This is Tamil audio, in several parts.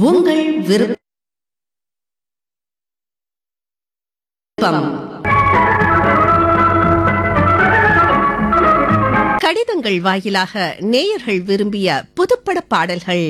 உங்கள் விருப்பம் கடிதங்கள் வாயிலாக நேயர்கள் விரும்பிய புதுப்பட பாடல்கள்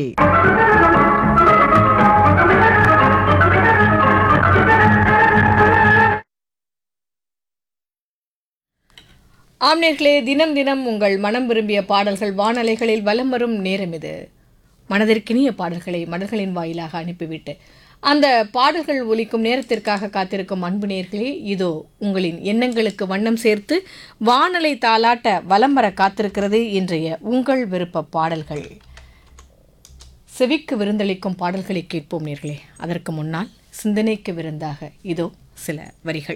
ஆம்நேர்களே தினம் தினம் உங்கள் மனம் விரும்பிய பாடல்கள் வானலைகளில் வலம் வரும் நேரம் இது மனதிற்கினிய பாடல்களை மடல்களின் வாயிலாக அனுப்பிவிட்டு அந்த பாடல்கள் ஒலிக்கும் நேரத்திற்காக காத்திருக்கும் அன்பு நேர்களே இதோ உங்களின் எண்ணங்களுக்கு வண்ணம் சேர்த்து வானலை தாளாட்ட வலம் வர காத்திருக்கிறது இன்றைய உங்கள் விருப்ப பாடல்கள் செவிக்கு விருந்தளிக்கும் பாடல்களை கேட்போம் நேர்களே அதற்கு முன்னால் சிந்தனைக்கு விருந்தாக இதோ சில வரிகள்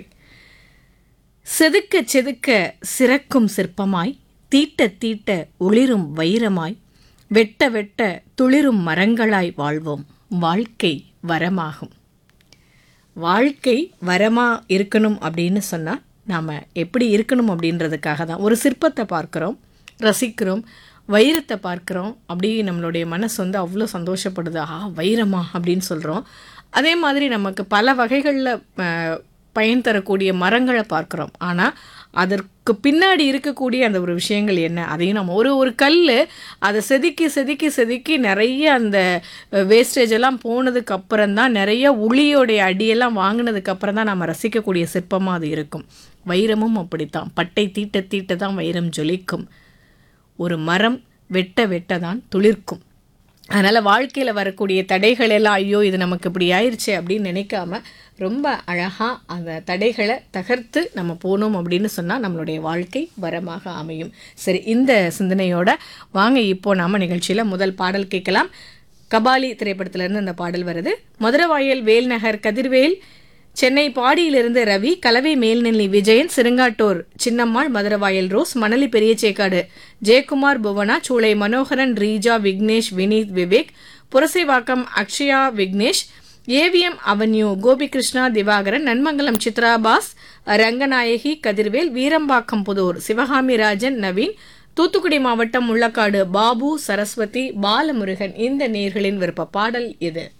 செதுக்க செதுக்க சிறக்கும் சிற்பமாய் தீட்ட தீட்ட ஒளிரும் வைரமாய் வெட்ட வெட்ட துளிரும் மரங்களாய் வாழ்வோம் வாழ்க்கை வரமாகும் வாழ்க்கை வரமா இருக்கணும் அப்படின்னு சொன்னால் நாம் எப்படி இருக்கணும் அப்படின்றதுக்காக தான் ஒரு சிற்பத்தை பார்க்குறோம் ரசிக்கிறோம் வைரத்தை பார்க்குறோம் அப்படி நம்மளுடைய மனசு வந்து அவ்வளோ சந்தோஷப்படுது ஆ வைரமா அப்படின்னு சொல்கிறோம் அதே மாதிரி நமக்கு பல வகைகளில் பயன் தரக்கூடிய மரங்களை பார்க்குறோம் ஆனால் அதற்கு பின்னாடி இருக்கக்கூடிய அந்த ஒரு விஷயங்கள் என்ன அதையும் நம்ம ஒரு ஒரு கல் அதை செதுக்கி செதுக்கி செதுக்கி நிறைய அந்த வேஸ்டேஜ் எல்லாம் போனதுக்கு அப்புறம் தான் நிறைய உளியோடைய அடியெல்லாம் வாங்கினதுக்கு அப்புறம் தான் நம்ம ரசிக்கக்கூடிய சிற்பமாக அது இருக்கும் வைரமும் அப்படித்தான் பட்டை தீட்ட தீட்ட தான் வைரம் ஜொலிக்கும் ஒரு மரம் வெட்ட வெட்ட தான் துளிர்க்கும் அதனால் வாழ்க்கையில் வரக்கூடிய தடைகள் எல்லாம் ஐயோ இது நமக்கு இப்படி ஆயிடுச்சு அப்படின்னு நினைக்காம ரொம்ப அழகாக அந்த தடைகளை தகர்த்து நம்ம போனோம் அப்படின்னு சொன்னால் நம்மளுடைய வாழ்க்கை வரமாக அமையும் சரி இந்த சிந்தனையோட வாங்க இப்போ நாம நிகழ்ச்சியில் முதல் பாடல் கேட்கலாம் கபாலி திரைப்படத்திலேருந்து அந்த பாடல் வருது மதுரவாயல் வேல்நகர் கதிர்வேல் சென்னை பாடியிலிருந்து ரவி கலவை மேல்நிலை Vijayan Sirunkattur Chinnammal Maduravoyal Rose Manali Periyachekkadu Jayakumar Bhuvana Choolai Manoharan Reeja Vignesh Vineeth Vivek Purasaivakkam Akshaya Vignesh AVM avenue Gopikrishna Divakaran Nanmangalam Chitrabas Ranganayaki Kathirvel Veerambakkam Puthur Sivakami Rajan Naveen Thoothukudi மாவட்டம் முள்ளக்காடு பாபு சரஸ்வதி பாலமுருகன் இந்த நேர்களின் விருப்ப பாடல் இது